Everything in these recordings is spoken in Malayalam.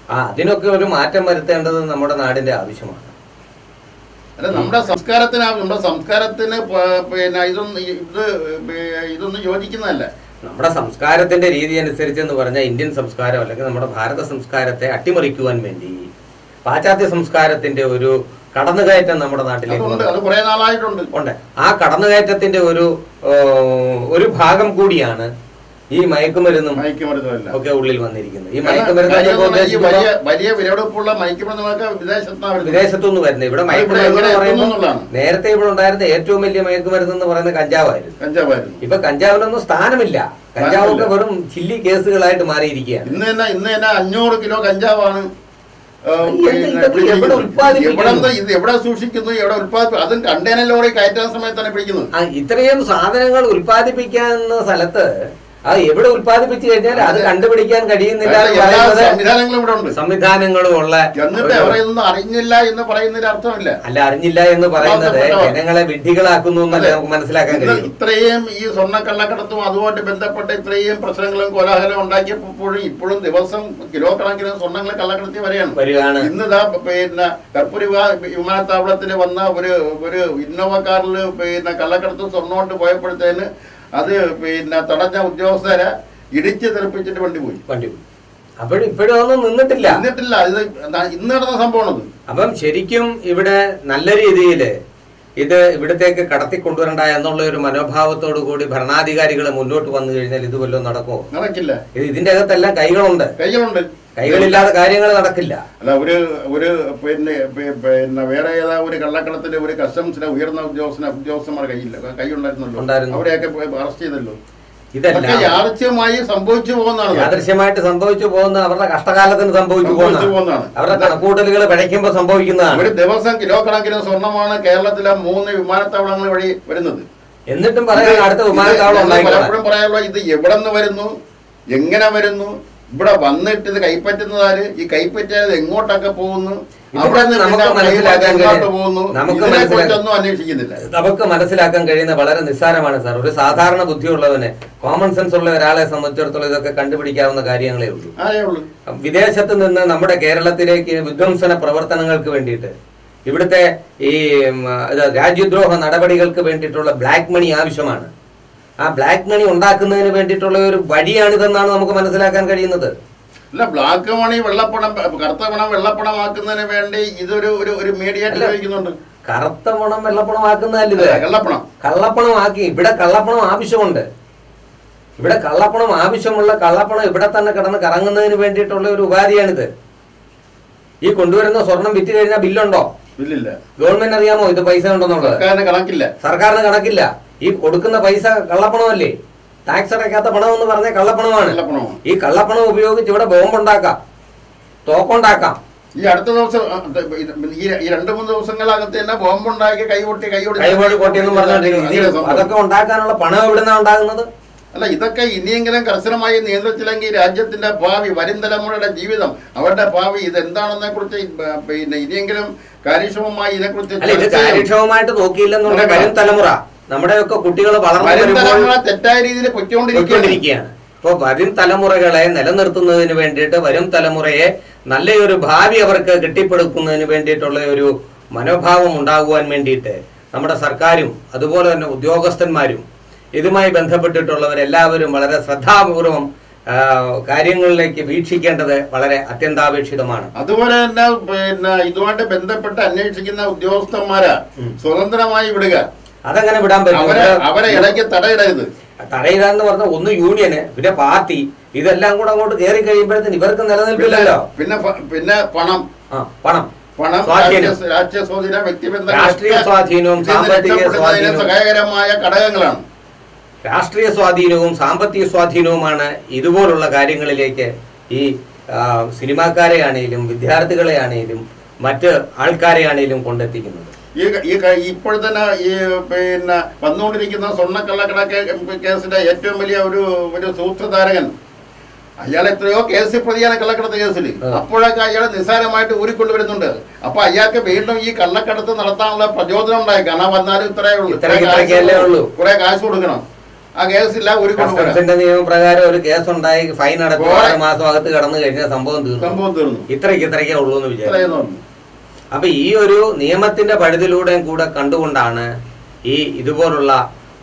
ആ അതിനൊക്കെ ഒരു മാറ്റം വരുത്തേണ്ടത് നമ്മുടെ നാടിന്റെ ആവശ്യമാണ് അല്ല നമ്മുടെ സംസ്കാരത്തിന് ആ- നമ്മുടെ സംസ്കാരത്തിന് പ- പിന്നെ ഇതൊന്നും ഇത് ഇതൊന്നും യോജിക്കുന്നതല്ല നമ്മുടെ സംസ്കാരത്തിന്റെ രീതി അനുസരിച്ച് എന്ന് പറഞ്ഞാൽ ഇന്ത്യൻ സംസ്കാരം അല്ലെങ്കിൽ നമ്മുടെ ഭാരത സംസ്കാരത്തെ അട്ടിമറിക്കുവാൻ വേണ്ടി പാശ്ചാത്യ സംസ്കാരത്തിന്റെ ഒരു കടന്നുകയറ്റം നമ്മുടെ നാട്ടിലേക്ക് അതുണ്ട് വന്നു. അത് കുറെ നാളായിട്ടുണ്ട് ഉണ്ട് ആ കടന്നുകയറ്റത്തിന്റെ ഒരു ഓ, ഒരു ഭാഗം കൂടിയാണ് ഈ മയക്കുമരുന്നും മയക്കുമരുന്നല്ല ഒക്കെ ഉള്ളിൽ വന്നിരിക്കുന്നത് ഈ കാരണം കാര്യം മയക്കുമരുന്നൊക്കെ എന്ന് പറഞ്ഞാൽ ഈ ഉദ്ദേശിക്കുന്നത് വലിയ വലിയ വിലപിടിപ്പുള്ള മയക്കുമരുന്നൊക്കെ വിദേശത്താണ് വരുന്നത്. വിദേശത്തുനിന്ന് വരുന്നത് ഇവിടെ അത് ഇവിടെ മയക്കുമരുന്ന് എങ്ങനെ എന്ന് എത്തുന്നു പറയുന്നത് എന്നുള്ളതാണ്. നേരത്തെ ഇവിടെ ഉണ്ടായിരുന്ന ഏറ്റവും വലിയ മയക്കുമരുന്ന് എന്ന് പറയുന്നത് കഞ്ചാവായിരുന്നു കഞ്ചാവായിരുന്നു ഇപ്പൊ കഞ്ചാവിനൊന്നും സ്ഥാനമില്ല കഞ്ചാവൊക്കെ വെറും ചില്ലി കേസുകളായിട്ട് മാറിയിരിക്കുകയാണ് ഇന്ന് തന്നെ ഇന്ന് തന്നെ അഞ്ഞൂറ് കിലോ കഞ്ചാവാണ് ആ, എന്ത് പിന്നെ ഇതൊക്കെ എവിടെ പിടിച്ചിരിക്കുന്നത്. ഉൽപ്പാദിപ്പിക്കുന്നു? എവിടെ നിന്ന് ഇത് എവിടെ സൂക്ഷിക്കുന്നു എവിടെ ഉൽപ്പാദി അതും കണ്ടെയ്നർ ലോറി കയറ്റാൻ സമയത്താണ് പിടിക്കുന്നത് ആ, ഇത്രയും സാധനങ്ങൾ ഉൽപ്പാദിപ്പിക്കാവുന്ന സ്ഥലത്ത് അത് എവിടെ ഉൽപ്പാദിപ്പിച്ചു കഴിഞ്ഞാൽ അത് അതെ. കണ്ടുപിടിക്കാൻ കഴിയുന്നില്ല എന്ന് എല്ലാ പറയുന്നത് സംവിധാനങ്ങളും ഇവിടെ ഉണ്ട് സംവിധാനങ്ങളും ഉള്ള എന്നിട്ട് ഒരു- അവരെയൊന്നും അറിഞ്ഞില്ല എന്ന് പറയുന്നതിൽ അർത്ഥമില്ല അല്ല അറിഞ്ഞില്ല എന്ന് പറയുന്നത് ഉത്തരവാദിത്തപ്പെട്ടവർ. ജനങ്ങളെ വിഡ്ഢികളാക്കുന്നു എന്നല്ലേ അതെ. നമുക്ക് മനസ്സിലാക്കാൻ ഇന്ന് കഴിയും ഇത്രയും ഈ സ്വർണ്ണക്കള്ളക്കടത്തും അതുമായിട്ട് ബന്ധപ്പെട്ട ഇത്രയും പ്രശ്നങ്ങളും കോലാഹലം ഉണ്ടാക്കിയപ്പോഴും ഇപ്പോഴും ദിവസം കിലോ കണക്കിന് സ്വർണ്ണങ്ങൾ കള്ളക്കടത്തി വരെയാണ് വരികയാണ് ഇന്ന് ഇതാ പിന്നെ കർപ്പൂരി വിമാ- വിമാനത്താവളത്തിൽ വന്ന ഒരു ഒരു ഇന്നോവ കാറിൽ പിന്നെ കള്ളക്കടത്ത് സ്വർണ്ണോട്ട് പോയപ്പോഴത്തേന് അത് പിന്നെ തടഞ്ഞ ഉദ്യോഗസ്ഥരെ ഇടിച്ച് തെറിപ്പിച്ചിട്ട് വണ്ടി പോയി വണ്ടി അപ്പോഴും ഇപ്പോഴും അതൊന്നും നിന്നിട്ടില്ല എന്നിട്ടില്ല ഇത് എന്താ ഇന്ന് നടന്ന സംഭവമാണത് അപ്പം ശരിക്കും ഇവിടെ നല്ല രീതിയിൽ ഇത് ഇവിടത്തേക്ക് കടത്തി കൊണ്ടുവരണ്ട എന്നുള്ള ഒരു മനോഭാവത്തോടു കൂടി ഭരണാധികാരികൾ മുന്നോട്ട് വന്നു കഴിഞ്ഞാൽ ഇത് വല്ലതും നടക്കുമോ നടക്കില്ല ഇത് ഇതിന്റെ അകത്തെല്ലാം കൈകളുണ്ട് കൈകളുണ്ട് കൈകളില്ലാതെ കാര്യങ്ങൾ നടക്കില്ല അല്ല ഒരു ഒരു പിന്നെ പി- പിന്നെ വേറെ ഏതാ ഒരു കള്ളക്കടത്തിലെ ഒരു കസ്റ്റംസിലെ ഉയർന്ന ഉദ്യോഗസ്ഥന ഉദ്യോഗസ്ഥന്മാർ കയ്യില്ല കൈ ഉണ്ടായിരുന്നല്ലോ ഉണ്ടായിരുന്നു. അവരെയൊക്കെ അറസ്റ്റ് ചെയ്തല്ലോ ഇതെല്ലാം ഇതൊക്കെ യാദൃശ്യമായി സംഭവിച്ചു പോകുന്നതാണ് ഇത്. യാദൃശ്യമായിട്ട് സംഭവിച്ചു പോകുന്ന അവരുടെ കഷ്ടകാലത്തിന് സംഭവിച്ചു സംഭവിച്ചു പോകുന്ന പോകുന്നതാണ്. അവരുടെ കണക്കൂട്ടലുകൾ പിഴയ്ക്കുമ്പോൾ സംഭവിക്കുന്നതാണ് ഒരു ദിവസം കിലോ കണക്കിന് സ്വർണ്ണമാണ് കേരളത്തിലെ മൂന്ന് വിമാനത്താവളങ്ങൾ വഴി വരുന്നത് എന്നിട്ടും പറയാൻ അടുത്ത ഇത് വിമാനത്താവളം ഞങ്ങൾ ഉണ്ടായിക്കോളാം പലപ്പോഴും പറയാനുള്ള ഇത് എവിടെ നിന്ന് വരുന്നു എങ്ങനെ വരുന്നു ഇവിടെ വന്നിട്ട് ഇത് കൈപ്പറ്റുന്നതാര് ഈ കൈപ്പറ്റിയത് എങ്ങോട്ടൊക്കെ പോകുന്നു ഇത് അവിടെ നിന്ന് നമുക്ക് പിന്നെ മനസ്സിലാക്കാൻ എങ്ങോട്ട് കഴിയും. പോകുന്നു നമുക്ക് ഇതിനെ മനസ്സിലാക്കാൻ- കുറിച്ചൊന്നും അന്വേഷിക്കുന്നില്ല നമുക്ക് മനസ്സിലാക്കാൻ കഴിയുന്ന വളരെ നിസ്സാരമാണ് സാർ ഒരു സാധാരണ ബുദ്ധിയുള്ളവന് കോമൺ സെൻസ് ഉള്ള ഒരാളെ സംബന്ധിച്ചിടത്തോളം ഇതൊക്കെ കണ്ടുപിടിക്കാവുന്ന കാര്യങ്ങളേ ഉള്ളൂ അതേ ഉള്ളൂ വിദേശത്ത് നിന്ന് നമ്മുടെ കേരളത്തിലേക്ക് വിധ്വംസന പ്രവർത്തനങ്ങൾക്ക് വേണ്ടിയിട്ട് ഇവിടുത്തെ ഈ ഉം, ഇത് രാജ്യദ്രോഹ നടപടികൾക്ക് വേണ്ടിയിട്ടുള്ള ബ്ലാക്ക് മണി ആവശ്യമാണ് ആ ബ്ലാക്ക് മണി ഉണ്ടാക്കുന്നതിന് വേണ്ടിയിട്ടുള്ള ഒരു വഴിയാണിതെന്നാണ് നമുക്ക് മനസ്സിലാക്കാൻ കഴിയുന്നത് അല്ല ബ്ലാക്ക് മണി വെള്ളപ്പണം കറുത്ത പണം വെള്ളപ്പണമാക്കുന്നതിന് വേണ്ടി ഇതൊരു ഒരു ഒരു മീഡിയേറ്റർ അല്ല. ഉപയോഗിക്കുന്നുണ്ട് കറുത്ത പണം വെള്ളപ്പണമാക്കുന്നതല്ല ഇത് അല്ല, കള്ളപ്പണം കള്ളപ്പണമാക്കി ഇവിടെ കള്ളപ്പണം ആവശ്യമുണ്ട് ഇവിടെ കള്ളപ്പണം ആവശ്യമുള്ള കള്ളപ്പണം ഇവിടെ തന്നെ കിടന്ന് കറങ്ങുന്നതിന് വേണ്ടിയിട്ടുള്ള ഒരു ഉപാധിയാണിത് ഈ കൊണ്ടുവരുന്ന സ്വർണം വിറ്റ് കഴിഞ്ഞാൽ ബില്ലുണ്ടോ ഇല്ലില്ല ഗവൺമെന്റ് അറിയാമോ ഇത് പൈസ ഉണ്ടെന്നുള്ളത് സർക്കാരിന് കണക്കില്ല സർക്കാരിന് കണക്കില്ല ഈ കൊടുക്കുന്ന പൈസ കള്ളപ്പണമല്ലേ ടാക്സ് അടയ്ക്കാത്ത പണം എന്ന് പറഞ്ഞാൽ കള്ളപ്പണമാണ് കള്ളപ്പണമാണ് ഈ കള്ളപ്പണം ഉപയോഗിച്ച് ഇവിടെ ബോംബുണ്ടാക്കാം തോക്കുണ്ടാക്കാം ഈ അടുത്ത ദിവസം ആ, ഇത് ഈ ഈ രണ്ട് മൂന്ന് ദിവസങ്ങളകത്ത് തന്നെ ബോംബുണ്ടാക്കി കൈകൊട്ടി കൈകൊട്ടി കൈവഴി കോട്ടിയെന്നും പറഞ്ഞോണ്ടിരിക്കും അങ്ങനെ ഇത് സംഭവം. അതൊക്കെ ഉണ്ടാക്കാനുള്ള പണം എവിടുന്നാ ഉണ്ടാകുന്നത് അല്ല ഇതൊക്കെ ഇനിയെങ്കിലും കർശനമായി നിയന്ത്രിച്ചില്ലെങ്കിൽ രാജ്യത്തിന്റെ ഭാവി വരും തലമുറയുടെ ജീവിതം അവരുടെ ഭാവി ഇതെന്താണെന്നെ കുറിച്ച് പിന്നെ ഇനിയെങ്കിലും കാര്യക്ഷമമായി ഇതിനെക്കുറിച്ച് അല്ല ഇത് ചർച്ച ചെയ്യണം. കാര്യക്ഷമമായിട്ട് നോക്കിയില്ലെന്നുള്ള നോക്കണം. വരും തലമുറ നമ്മുടെയൊക്കെ കുട്ടികൾ വളർന്നു വരും വരുമ്പോൾ തലമുറ തെറ്റായ രീതിയിൽ പൊയ്ക്കൊണ്ടിരിക്കുകയാണ് പോയിക്കൊണ്ടിരിക്കുകയാണ് അപ്പോൾ വരും തലമുറകളെ നിലനിർത്തുന്നതിന് വേണ്ടിയിട്ട് വരും തലമുറയെ നല്ലൊരു ഭാവി അവർക്ക് കെട്ടിപ്പടുക്കുന്നതിന് വേണ്ടിയിട്ടുള്ള ഒരു മനോഭാവം ഉണ്ടാകുവാൻ വേണ്ടിയിട്ട് നമ്മുടെ സർക്കാരും അതുപോലെ തന്നെ ഉദ്യോഗസ്ഥന്മാരും ഇതുമായി ബന്ധപ്പെട്ടിട്ടുള്ളവരെല്ലാവരും വളരെ ശ്രദ്ധാപൂർവം ആ, കാര്യങ്ങളിലേക്ക് വീക്ഷിക്കേണ്ടത് വളരെ അത്യന്താപേക്ഷിതമാണ് അതുപോലെ തന്നെ പിന്നെ ഇതുമായിട്ട് ബന്ധപ്പെട്ട് അന്വേഷിക്കുന്ന ഉദ്യോഗസ്ഥന്മാരെ ഉം. സ്വതന്ത്രമായി വിടുക അതങ്ങനെ വിടാൻ പറ്റും അവരെ അവരെ ഇടയ്ക്ക് തടയിടരുത് തടയിടാന്ന് പറഞ്ഞ ഒന്ന് യൂണിയന് പിന്നെ പാർട്ടി ഇതെല്ലാം കൂടെ അങ്ങോട്ട് കയറി കഴിയുമ്പോഴത്തേന് ഇവർക്ക് പിന്നെ നിലനിൽപ്പില്ലല്ലോ പിന്നെ ഫ- പിന്നെ പണം ആ പണം പണം സ്വാധീനം. രാഷ്ട്രീയ- രാഷ്ട്രീയ സ്വാധീനം വ്യക്തിബന്ധം രാഷ്ട്രീയ സ്വാധീനവും സാമ്പത്തിക സ്വാധീനവും. സഹായകരമായ ഘടകങ്ങളാണ് രാഷ്ട്രീയ സ്വാധീനവും സാമ്പത്തിക സ്വാധീനവുമാണ് ഇതുപോലുള്ള കാര്യങ്ങളിലേക്ക് ഈ ആ, സിനിമാക്കാരെ ആണെങ്കിലും വിദ്യാർത്ഥികളെ ആണെങ്കിലും മറ്റ് ആൾക്കാരെ ആണെങ്കിലും കൊണ്ടെത്തിക്കുന്നത് ഈ ഈ ക- ഇപ്പോൾ തന്നെ ഈ പിന്നെ വന്നുകൊണ്ടിരിക്കുന്ന സ്വർണ്ണക്കള്ളക്കട കേ- കേസിന്റെ ഏറ്റവും വലിയ ഒരു ഒരു സൂത്രധാരകൻ അയാൾ എത്രയോ കേസ് പ്രതിയാണ് കള്ളക്കടത്ത് കേസിൽ ആ. അപ്പോഴൊക്കെ അയാൾ നിസ്സാരമായിട്ട് ഊരിക്കൊണ്ടുവരുന്നുണ്ട് അപ്പൊ അയാൾക്ക് വീണ്ടും ഈ കള്ളക്കടത്ത് നടത്താനുള്ള പ്രചോദനം ഉണ്ടായി കാരണം വന്നാലും ഇത്രയേ ഉള്ളൂ ഇത്ര- ഇത്രയൊക്കെയല്ലേ ഉള്ളൂ. കുറെ കാശ് കൊടുക്കണം ആ കേസില്ല ഒരു കൊണ്ടുപോരാ കസ്റ്റംസിന്റെ നിയമപ്രകാരം ഒരു കേസ് ഉണ്ടായി ഫൈൻ അടച്ചു ഓ. ആറ് മാസം അകത്ത് കടന്നു കഴിഞ്ഞാൽ സംഭവം തീർന്നു സംഭവം തീർന്നു ഇത്രയ്ക്ക് ഇത്രയ്ക്കേ ഉള്ളൂ എന്ന് വിചാരിച്ചു ഇത്രയെന്ന് പറഞ്ഞു അപ്പൊ ഈ ഒരു നിയമത്തിന്റെ പഴുതിലൂടെയും കൂടെ കണ്ടുകൊണ്ടാണ് ഈ ഇതുപോലുള്ള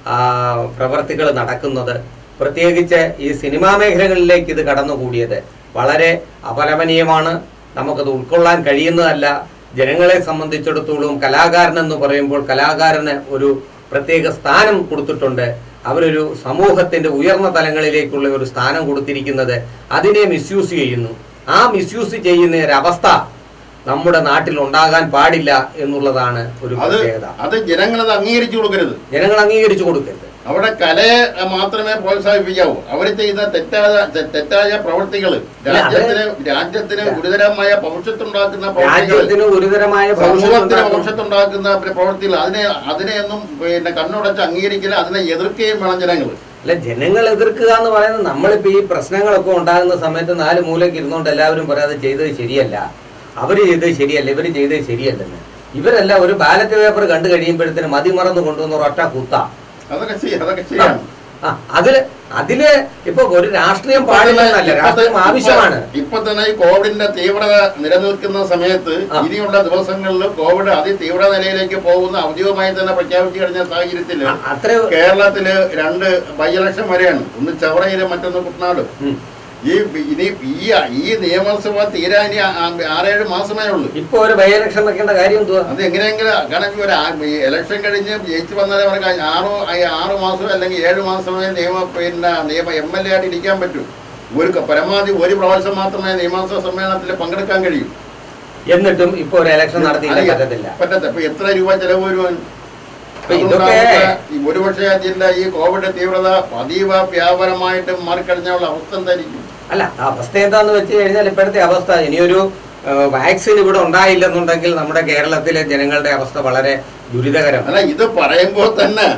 പ്രവർത്തികൾ നടക്കുന്നത് പ്രത്യേകിച്ച് ഈ സിനിമാ മേഖലകളിലേക്ക് ഇത് കടന്നുകൂടിയത് വളരെ അപലപനീയമാണ് നമുക്കത് ഉൾക്കൊള്ളാൻ കഴിയുന്നതല്ല ജനങ്ങളെ സംബന്ധിച്ചിടത്തോളം കലാകാരൻ എന്ന് പറയുമ്പോൾ കലാകാരന് ഒരു പ്രത്യേക സ്ഥാനം കൊടുത്തിട്ടുണ്ട് അവരൊരു സമൂഹത്തിന്റെ ഉയർന്ന തലങ്ങളിലേക്കുള്ള ഒരു സ്ഥാനം കൊടുത്തിരിക്കുന്നത് അതിനെ മിസ്യൂസ് ചെയ്യുന്നു ആ മിസ്യൂസ് ചെയ്യുന്ന ഒരവസ്ഥ നമ്മുടെ നാട്ടിൽ ഉണ്ടാകാൻ പാടില്ല എന്നുള്ളതാണ് ഒരു അത് പ്രത്യേകത അത് ജനങ്ങളത് അംഗീകരിച്ചു കൊടുക്കരുത് ജനങ്ങൾ അംഗീകരിച്ചു കൊടുക്കരുത് അവിടെ കലയെ മാത്രമേ പ്രോത്സാഹിപ്പിക്കാവൂ അവർ ചെയ്യുന്ന തെറ്റായ തെ- തെറ്റായ പ്രവൃത്തികൾ രാജ്യത്തിന് രാജ്യത്തിന് ഗുരുതരമായ ഭവിഷ്യത്തുണ്ടാക്കുന്ന പ്രവൃത്തികൾ രാജ്യത്തിന് ഗുരുതരമായ ഭവിഷ്യത്ത് സമൂഹത്തിന് ഉണ്ടാക്കും. ഭവിഷ്യത്തുണ്ടാക്കുന്ന പ്രവൃത്തികൾ അതിനെ അതിനെയൊന്നും പിന്നെ കണ്ണുടച്ച് അംഗീകരിക്കില്ല അതിനെ എതിർക്കുകയും വേണം ജനങ്ങൾ അല്ല ജനങ്ങൾ എതിർക്കുക എന്ന് പറയുന്നത് നമ്മളിപ്പോ ഈ പ്രശ്നങ്ങളൊക്കെ ഉണ്ടാകുന്ന സമയത്ത് നാല് മൂലയ്ക്ക് ഇരുന്നുകൊണ്ട് എല്ലാവരും പറയാതെ ചെയ്തത് ശരിയല്ല അവര് ചെയ്തത് ശരിയല്ല ഇവര് ചെയ്തത് ശരിയല്ലെന്ന് ഇവരല്ല ഒരു ബാലറ്റ് പേപ്പർ കണ്ടു കഴിയുമ്പോഴത്തേന് മതിമറന്ന് കൊണ്ടുവന്ന ഒരൊറ്റ കുത്ത അതൊക്കെ ചെയ്യാം അതൊക്കെ ചെയ്യാം ആ അതില് അതില് ഇപ്പൊ ഒരു രാഷ്ട്രീയം പാടില്ലെന്നല്ല രാഷ്ട്രീയം ആവശ്യമാണ് ഇപ്പൊ തന്നെ ഈ കോവിഡിന്റെ തീവ്രത നിലനിൽക്കുന്ന സമയത്ത് ആ. ഇനിയുള്ള ദിവസങ്ങളിൽ കോവിഡ് അതിതീവ്ര നിലയിലേക്ക് പോകുന്ന ഔദ്യോഗികമായി തന്നെ പ്രഖ്യാപിച്ചു കഴിഞ്ഞ സാഹചര്യത്തിൽ ആ, അത്ര കേരളത്തില് രണ്ട് ബൈ ഇലക്ഷൻ വരെയാണ് ഒന്ന് ചവറയിലും മറ്റൊന്ന് കുട്ടനാട് ഉം. ഈ ഇനി ഈ ഈ നിയമസഭ തീരാൻ ഇനി ആ- ആ- ആറേഴ് മാസമേ ഉള്ളൂ ഇപ്പൊ ഒരു ബൈ ഇലക്ഷൻ വെക്കേണ്ട കാര്യം എന്തുവാ അത് എങ്ങനെയെങ്കിലും കാരണം ഒരു ആ- ഈ ഇലക്ഷൻ കഴിഞ്ഞ് ജയിച്ചു വന്നാലേ അവർക്ക് ആറോ ആ- ആറ് മാസം അല്ലെങ്കിൽ ഏഴ് മാസമേ നിയമ പിന്നെ നിയമ എം എൽ എ ആയിട്ട് ഇരിക്കാൻ പറ്റൂ ഒരു ക- പരമാവധി ഒരു പ്രാവശ്യം മാത്രമേ നിയമസഭ സമ്മേളനത്തിൽ പങ്കെടുക്കാൻ കഴിയൂ എന്നിട്ടും ഇപ്പൊ ഒരു ഇലക്ഷൻ നടത്തിയില്ല അത് പറ്റത്തില്ല പറ്റത്ത ഇപ്പൊ എത്ര രൂപ ചെലവ് വരുവാൻ അപ്പൊ ഇതൊക്കെ ഈ ഒരുപക്ഷെ അതിന്റെ ഈ കോവിഡ് തീവ്രത അതീവ വ്യാപനമായിട്ട് മാറിക്കഴിഞ്ഞുള്ള അവസ്ഥ എന്തായിരിക്കും അല്ല ആ അവസ്ഥ എന്താന്ന് വെച്ച് കഴിഞ്ഞാൽ ഇപ്പോഴത്തെ അവസ്ഥ ഇനിയൊരു ആ, വാക്സിൻ ഇവിടെ ഉണ്ടായില്ലെന്നുണ്ടെങ്കിൽ നമ്മുടെ കേരളത്തിലെ ജനങ്ങളുടെ അവസ്ഥ വളരെ ദുരിതകരം അല്ല ഇത് പറയുമ്പോൾ തന്നെ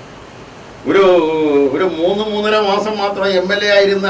ഒരു ഒരു മൂന്ന് മൂന്നര മാസം മാത്രം എം എൽ എ ആയിരുന്ന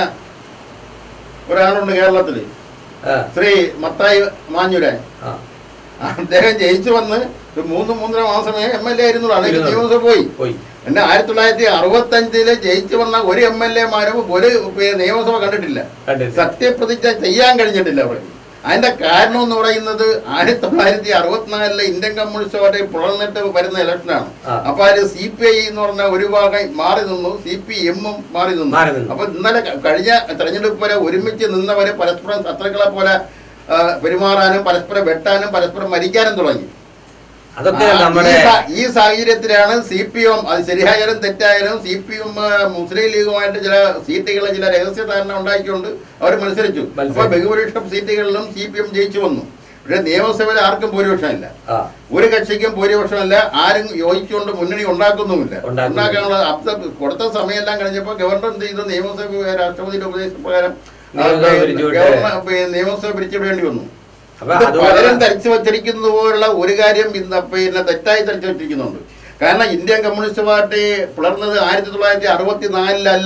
ഒരാളുണ്ട് കേരളത്തില് ആ, ശ്രീ മത്തായി മാഞ്ഞുരാൻ ആ. അദ്ദേഹം ജയിച്ചു വന്ന് ഒരു മൂന്ന് മൂന്നര മാസമേ എം എൽ എ ആയിരുന്നുള്ളൂ അല്ലെങ്കിൽ ഇരുന്നുള്ളൂ. നിയമസഭ പോയി പോയി എന്നെ ആയിരത്തി തൊള്ളായിരത്തി അറുപത്തി അഞ്ചില് ജയിച്ചു വന്ന ഒരു എം എൽ എമാരും ഒരു പേ- നിയമസഭ കണ്ടിട്ടില്ല കണ്ടില്ല സത്യപ്രതിജ്ഞ ചെയ്യാൻ കഴിഞ്ഞിട്ടില്ല അവർക്ക് അതിന്റെ കാരണം എന്ന് പറയുന്നത് ആയിരത്തി തൊള്ളായിരത്തി അറുപത്തിനാലിലെ ഇന്ത്യൻ കമ്മ്യൂണിസ്റ്റ് പാർട്ടി പുലർന്നിട്ട് വരുന്ന ഇലക്ഷനാണ് ആ. അപ്പൊ അതിൽ സി പി ഐ എന്ന് പറഞ്ഞ ഒരു ഭാഗം മാറി നിന്നു സി പി എമ്മും മാറി നിന്നു മാറി നിന്നു. അപ്പൊ ഇന്നലെ ക- കഴിഞ്ഞ തെരഞ്ഞെടുപ്പ് വരെ ഒരുമിച്ച് നിന്നവര് പരസ്പരം ശത്രുക്കളെ പോലെ ആ, പെരുമാറാനും പരസ്പരം വെട്ടാനും പരസ്പരം മരിക്കാനും തുടങ്ങി അതൊക്കെ ആ, നമ്മുടെ ഈ സാ- ഈ സാഹചര്യത്തിലാണ് സി പി എം അത് ശരിയായാലും തെറ്റായാലും സി പി എം മുസ്ലിം ലീഗുമായിട്ട് ചില സീറ്റുകളിൽ ചില രഹസ്യ ധാരണ ഉണ്ടാക്കിക്കൊണ്ട് അവർ മത്സരിച്ചു മത്സരിച്ചു. അപ്പൊ ബഹുഭൂരിപക്ഷം സീറ്റുകളിലും സി പി എം ജയിച്ചു വന്നു പക്ഷെ നിയമസഭയിൽ ആർക്കും ഭൂരിപക്ഷമില്ല ആ ഒരു കക്ഷിക്കും ഭൂരിപക്ഷമല്ല ആരും യോജിച്ചുകൊണ്ട് മുന്നണി ഉണ്ടാക്കുന്നുമില്ല ഉണ്ടാക്കുന്നില്ല. ഉണ്ടാക്കാനുള്ള അബ്ദ- കൊടുത്ത സമയമെല്ലാം കഴിഞ്ഞപ്പോൾ ഗവർണർ എന്ത് ചെയ്തു നിയമസഭ രാഷ്ട്രപതിയുടെ ഉപദേശപ്രകാരം ആ, നിയമസഭ പിരിച്ചുവിട്ട് ഗവർണർ പിന്നെ നിയമസഭ പിരിച്ചുവിടേണ്ടി വന്നു അപ്പൊ ഇത് അതുപോലെ പലരും ധരിച്ചു വച്ചിരിക്കുന്നത് പോലുള്ള ഒരു കാര്യം ഇന്ന് പിന്നെ തെറ്റായി ധരിച്ചു വച്ചിരിക്കുന്നുണ്ട് കാരണം ഇന്ത്യൻ കമ്മ്യൂണിസ്റ്റ് പാർട്ടി പിളർന്നത് ആയിരത്തി തൊള്ളായിരത്തി അറുപത്തി നാലിലല്ല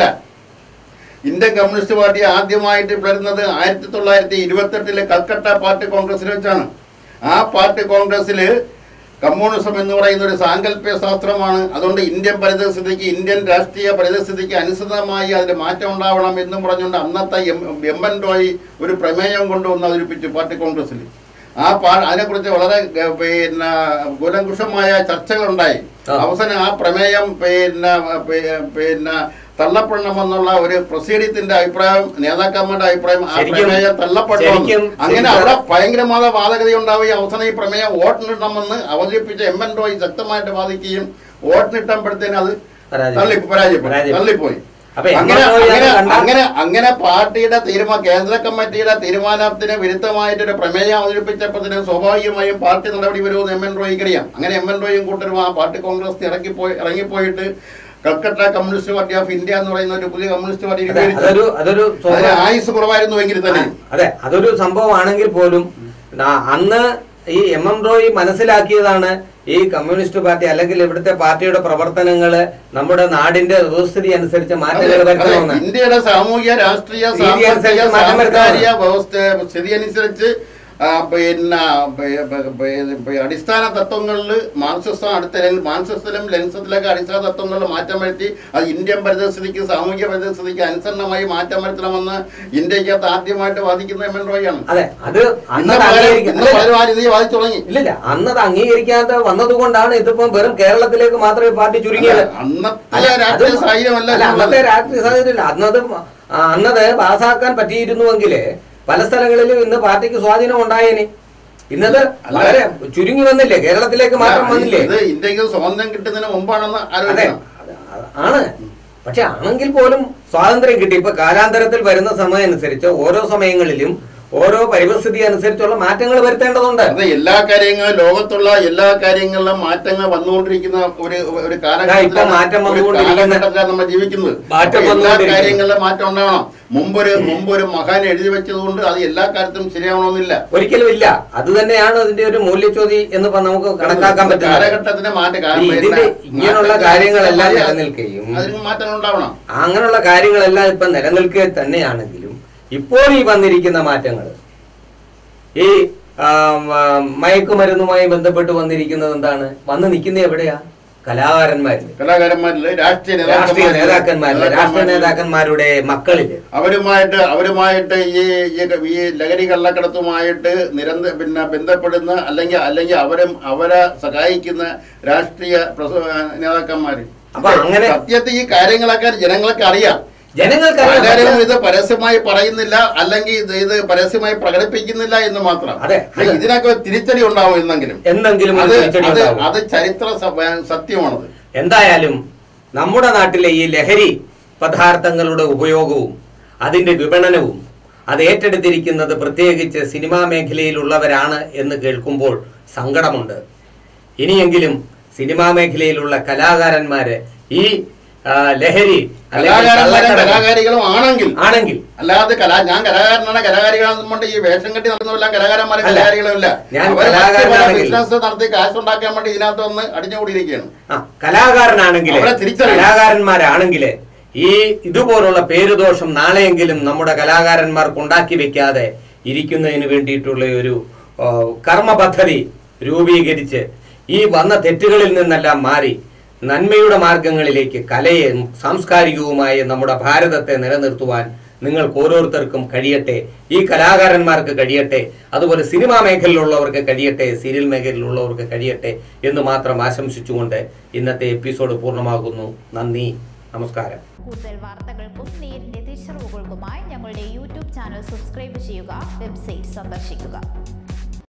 ഇന്ത്യൻ കമ്മ്യൂണിസ്റ്റ് പാർട്ടി ആദ്യമായിട്ട് പിളരുന്നത് ആയിരത്തി തൊള്ളായിരത്തി ഇരുപത്തെട്ടിലെ കൽക്കട്ട പാർട്ടി കോൺഗ്രസിൽ വെച്ചാണ് ആ പാർട്ടി കോൺഗ്രസ്സിൽ കമ്മ്യൂണിസം എന്ന് പറയുന്ന ഒരു സാങ്കല്പിക ശാസ്ത്രമാണ് അതുകൊണ്ട് ഇന്ത്യൻ പരിതസ്ഥിതിക്ക് ഇന്ത്യൻ രാഷ്ട്രീയ പരിതസ്ഥിതിക്ക് അനുസൃതമായി അതിന് മാറ്റം ഉണ്ടാവണം എന്നും പറഞ്ഞുകൊണ്ട് അന്നത്തെ എം എം എൻ റോയ് ഒരു പ്രമേയം കൊണ്ടുവന്ന് അവതരിപ്പിച്ചു പാർട്ടി കോൺഗ്രസ്സിൽ ആ പാ അതിനെക്കുറിച്ച് വളരെ ഗ- പിന്നെ കൂലങ്കുഷമായ ചർച്ചകളുണ്ടായി ആ. അവസാനം ആ പ്രമേയം പിന്നെ പി- പിന്നെ തള്ളപ്പെടണമെന്നുള്ള ഒരു പ്രൊസീഡിയത്തിന്റെ അഭിപ്രായം നേതാക്കന്മാരുടെ അഭിപ്രായം ആ ശരിക്കും- പ്രമേയം തള്ളപ്പെട്ടു ശരിക്കും- അങ്ങനെ ശരിക്കും അവിടെ ഭയങ്കരമായ വാദഗതി ഉണ്ടാവുകയും അവസാനം ഈ പ്രമേയം വോട്ടിനിടണമെന്ന് അവതരിപ്പിച്ച എം എൻ റോയ് ശക്തമായിട്ട് വാദിക്കുകയും വോട്ടിനിട്ടപ്പോഴത്തേനും അത് പരാജയം. തള്ളി പരാജയപ്പെട്ടു പരാജയം. തള്ളിപ്പോയി അപ്പൊ എം. അങ്ങനെ എൻ. റോയ് അങ്ങനെ അത് കണ്ട- അങ്ങനെ അങ്ങനെ പാർട്ടിയുടെ തീരുമാനം കേന്ദ്ര കമ്മിറ്റിയുടെ തീരുമാനത്തിന് വിരുദ്ധമായിട്ടൊരു പ്രമേയം അവതരിപ്പിച്ചപ്പോഴത്തേനും സ്വാഭാവികമായും പാർട്ടി നടപടി വരുമെന്ന് എം എൻ റോയിക്ക് അറിയാം അങ്ങനെ എം എൻ റോയും കൂട്ടരും ആ പാർട്ടി കോൺഗ്രസ് ഇറങ്ങിപ്പോയി ഇറങ്ങിപ്പോയിട്ട് Calcutta communist party of India എന്ന് പറയുന്ന ഒരു പുതിയ കമ്മ്യൂണിസ്റ്റ് പാർട്ടി അതെ, രൂപീകരിച്ചു അതൊരു അതൊരു അതിന് സ്വാഭാവിക- ആയുസ് കുറവായിരുന്നുവെങ്കിൽ തന്നെ അതെ അതൊരു സംഭവമാണെങ്കിൽ പോലും ആ- അന്ന് ഈ എം എം റോയ് മനസ്സിലാക്കിയതാണ് ഈ കമ്മ്യൂണിസ്റ്റ് പാർട്ടി അല്ലെങ്കിൽ ഇവിടുത്തെ പാർട്ടിയുടെ പ്രവർത്തനങ്ങള് നമ്മുടെ നാടിന്റെ വ്യവസ്ഥിതി അനുസരിച്ച് മാറ്റങ്ങൾ അതെ, വരുത്തണമെന്ന് അതെ. ഇന്ത്യയുടെ സാമൂഹ്യ രാഷ്ട്രീയ രീതി സാമ്പത്തിക അനുസരിച്ച് മാറ്റം സാംസ്കാരിക വ്യവസ്ഥ സ്ഥിതി അനുസരിച്ച് ആ, പിന്നെ പ- പ- പ- പ- അടിസ്ഥാന തത്വങ്ങളിൽ മാർക്സിസം അടുത്ത ലെൻ- മാർക്സിസത്തിലും ലെൻസത്തിലൊക്കെ അടിസ്ഥാന തത്വങ്ങളിൽ മാറ്റം വരുത്തി അത് ഇന്ത്യൻ പരിതസ്ഥിതിക്ക് സാമൂഹിക പരിതസ്ഥിതിക്ക് അനുസരണമായി മാറ്റം വരുത്തണമെന്ന് ഇന്ത്യക്കകത്ത് ആദ്യമായിട്ട് വാദിക്കുന്ന എം എൻ റോയാണ് അതെ അത് ഇന്ന് അന്നത് പലരും- അംഗീകരിക്കാൻ ഇന്ന് പലരും ആ രീതി വാദിച്ചു തുടങ്ങി ഇല്ലില്ല അന്നത് അംഗീകരിക്കാതെ വന്നതുകൊണ്ടാണ് ഇതിപ്പം വെറും കേരളത്തിലേക്ക് മാത്രമേ പാർട്ടി ചുരുങ്ങിയത് അന്നത്തെ അല്ല, അത് രാഷ്ട്രീയ സാഹചര്യമല്ല അല്ല, അന്നത്തെ രാഷ്ട്രീയ സാഹചര്യമില്ല അന്നത് ആ, അന്നത് പാസ്സാക്കാൻ പറ്റിയിരുന്നുവെങ്കിൽ പല സ്ഥലങ്ങളിലും ഇന്ന് പാർട്ടിക്ക് സ്വാധീനം ഉണ്ടായേനെ ഇന്നത് അല്ല. വളരെ ചുരുങ്ങി വന്നില്ലേ കേരളത്തിലേക്ക് മാത്രം വന്നില്ലേ ഇത് ഇന്ത്യക്ക് സ്വാതന്ത്ര്യം കിട്ടുന്നതിന് മുമ്പാണെന്ന് അതെ ആലോചിക്കണം അത് ആണ് പക്ഷെ ആണെങ്കിൽ പോലും സ്വാതന്ത്ര്യം കിട്ടി ഇപ്പൊ കാലാന്തരത്തിൽ വരുന്ന സമയം അനുസരിച്ച് ഓരോ സമയങ്ങളിലും ഓരോ പരിസ്ഥിതി അനുസരിച്ചുള്ള മാറ്റങ്ങൾ വരുത്തേണ്ടതുണ്ട് അത് എല്ലാ കാര്യങ്ങളും ലോകത്തുള്ള എല്ലാ കാര്യങ്ങളിലും മാറ്റങ്ങൾ വന്നുകൊണ്ടിരിക്കുന്ന ഒരു ഒരു ഇപ്പൊ കാലഘട്ടത്തിലാണ് മാറ്റം ഒരു വന്നുകൊണ്ടിരിക്കുന്ന- കാലഘട്ടത്തിലാണ് നമ്മൾ ജീവിക്കുന്നത് മാറ്റം അപ്പൊ എല്ലാ വന്നുകൊണ്ടിരിക്കുന്നു. കാര്യങ്ങളിലും മാറ്റം ഉണ്ടാവണം മുമ്പൊരു മുമ്പൊരു മഹാൻ എഴുതി വെച്ചതുകൊണ്ട് അത് എല്ലാ കാര്യത്തിലും ശരിയാവണമെന്നില്ല ഒരിക്കലും ഇല്ല അത് തന്നെയാണ് അതിന്റെ ഒരു മൂല്യചോതി എന്ന് ഇപ്പൊ നമുക്ക് കണക്കാക്കാൻ പറ്റുന്നത് കാലഘട്ടത്തിന്റെ മാറ്റം കാരണം ഈ ഇതിന്റെ പിന്നെ ഇങ്ങനെയുള്ള മാറ്റം കാര്യങ്ങളെല്ലാം അതിന് നിലനിൽക്കുകയും അതിന് മാറ്റം ഉണ്ടാവണം അങ്ങനെയുള്ള കാര്യങ്ങളെല്ലാം ഇപ്പൊ നിലനിൽക്കുക തന്നെയാണെങ്കിലും ഇപ്പോൾ ഈ വന്നിരിക്കുന്ന മാറ്റങ്ങൾ ഈ ആം, ആ, മയക്കുമരുന്നുമായി ബന്ധപ്പെട്ട് വന്നിരിക്കുന്നത് എന്താണ് വന്ന് നിൽക്കുന്നത് എവിടെയാ കലാകാരന്മാരില് കലാകാരന്മാരില് രാഷ്ട്രീയ രാഷ്ട്രീയ നേതാക്കന്മാരില് നേതാക്കന്മാരില് രാഷ്ട്രീയ നേതാക്കന്മാരില് നേതാക്കന്മാരുടെ മക്കളില് അവരുമായിട്ട് അവരുമായിട്ട് ഈ ഈ- ഈ ലഹരി കള്ളക്കടത്തുമായിട്ട് നിരന്തര പിന്നെ ബന്ധപ്പെടുന്ന അല്ലെങ്കിൽ അല്ലെങ്കിൽ അവരും അവരെ സഹായിക്കുന്ന രാഷ്ട്രീയ പ്രസ- നേതാക്കന്മാര് അപ്പൊ അങ്ങനെ- സത്യത്തിൽ ഈ കാര്യങ്ങളൊക്കെ ജനങ്ങൾക്ക് അറിയാം ജനങ്ങൾക്ക് ആരും ഇത് പരസ്യമായി പറയുന്നില്ല അല്ലെങ്കിൽ ഇത് ഇത് പരസ്യമായി പ്രകടിപ്പിക്കുന്നില്ല എന്ന് മാത്രം അതെ. പക്ഷേ ഇതിനൊക്കെ ഒരു തിരിച്ചടി ഉണ്ടാവും എന്നെങ്കിലും എന്തെങ്കിലും അത് ഒരു തിരിച്ചടി അത് ഉണ്ടാവും. അത് ചരിത്ര സ- സത്യമാണത് എന്തായാലും നമ്മുടെ നാട്ടിലെ ഈ ലഹരി പദാർത്ഥങ്ങളുടെ ഉപയോഗവും അതിന്റെ വിപണനവും അത് ഏറ്റെടുത്തിരിക്കുന്നത് പ്രത്യേകിച്ച് സിനിമാ മേഖലയിലുള്ളവരാണ് എന്ന് കേൾക്കുമ്പോൾ സങ്കടമുണ്ട് ഇനിയെങ്കിലും സിനിമാ മേഖലയിലുള്ള കലാകാരന്മാര് ഈ ആ, ലഹരി അല്ലെങ്കിൽ കലാകാരന്മാരും കള്ളക്കടത്ത് കലാകാരികളും ആണെങ്കിൽ ആണെങ്കിൽ അല്ലാതെ കലാ ഞാൻ കലാകാരനാണ് കലാകാരികളാണെന്നും കൊണ്ട് ഈ വേഷം കെട്ടി നടക്കുന്നവരെല്ലാം കലാകാരന്മാരും അല്ല. കലാകാരികളും ഇല്ല ഞാൻ അവര് മറ്റ് പല കലാകാരനാണെങ്കിൽ- ബിസിനസ് നടത്തി കാശ് ഉണ്ടാക്കാൻ വേണ്ടി ഇതിനകത്ത് വന്ന് അടിഞ്ഞുകൂടിയിരിക്കുകയാണ് ആ കലാകാരനാണെങ്കിൽ അവരെ തിരിച്ചറിയണം. കലാകാരന്മാരാണെങ്കിൽ ഈ ഇതുപോലുള്ള പേരുദോഷം നാളെയെങ്കിലും നമ്മുടെ കലാകാരന്മാർക്ക് ഉണ്ടാക്കി വെക്കാതെ ഇരിക്കുന്നതിന് വേണ്ടിയിട്ടുള്ള ഒരു ആ, കർമ്മ പദ്ധതി രൂപീകരിച്ച് ഈ വന്ന തെറ്റുകളിൽ നിന്നെല്ലാം മാറി നന്മയുടെ മാർഗങ്ങളിലേക്ക് കലയെ സാംസ്കാരികവുമായ നമ്മുടെ ഭാരതത്തെ നിലനിർത്തുവാൻ നിങ്ങൾക്ക് ഓരോരുത്തർക്കും കഴിയട്ടെ ഈ കലാകാരന്മാർക്ക് കഴിയട്ടെ അതുപോലെ സിനിമാ മേഖലയിലുള്ളവർക്ക് കഴിയട്ടെ സീരിയൽ മേഖലയിലുള്ളവർക്ക് കഴിയട്ടെ എന്ന് മാത്രം ആശംസിച്ചുകൊണ്ട് ഇന്നത്തെ എപ്പിസോഡ് പൂർണ്ണമാകുന്നു നന്ദി നമസ്കാരം കൂടുതൽ വാർത്തകൾക്കും നേരിന്റെ തിരിച്ചറിവുകൾക്കുമായി ഞങ്ങളുടെ യൂട്യൂബ് ചാനൽ സബ്സ്ക്രൈബ് ചെയ്യുക വെബ്സൈറ്റ് സന്ദർശിക്കുക